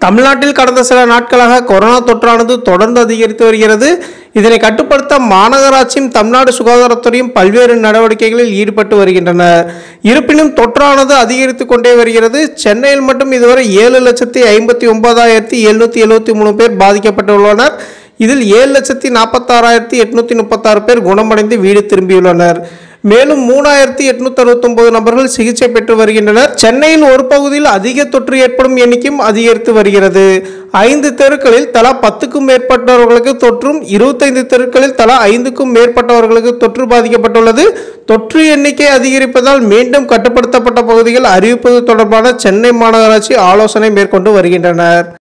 தமிழ்நாட்டில் கடந்த சில நாட்களாக கொரோனா தொற்றானது தொடர்ந்து அதிகரித்து வருகிறது இதனை கட்டுப்படுத்த மாநகராட்சியும் தமிழ்நாடு சுகாதாரத்துறையும் பல்வேறு நடவடிக்கைகளில் ஈடுபட்டு வருகின்றனர் இருப்பினும் தொற்றானது அதிகரித்து கொண்டே வருகிறது சென்னையில் மட்டும் இதுவரை ஏழு லட்சத்தி ஐம்பத்தி ஒன்பதாயிரத்தி எழுநூற்றி எழுபத்தி மூணு பேர் பாதிக்கப்பட்டுள்ளனர் இதில் ஏழு லட்சத்தி நாற்பத்தாறாயிரத்தி எட்நூத்தி முப்பத்தாறு பேர் குணமடைந்து வீடு திரும்பியுள்ளனர் மேலும் மூணாயிரத்தி எட்நூத்தி அறுபத்தொன்பது நபர்கள் சிகிச்சை பெற்று வருகின்றனர் சென்னையில் ஒரு பகுதியில் அதிக தொற்று ஏற்படும் எண்ணிக்கையும் அதிகரித்து வருகிறது ஐந்து தெருக்களில் தலா பத்துக்கும் மேற்பட்டவர்களுக்கு தொற்றும் இருபத்தைந்து தெருக்களில் தலா ஐந்துக்கும் மேற்பட்டவர்களுக்கு தொற்று பாதிக்கப்பட்டுள்ளது தொற்று எண்ணிக்கை அதிகரிப்பதால் மீண்டும் கட்டுப்படுத்தப்பட்ட பகுதிகள் அறிவிப்பது தொடர்பான சென்னை மாநகராட்சி ஆலோசனை மேற்கொண்டு வருகின்றனர்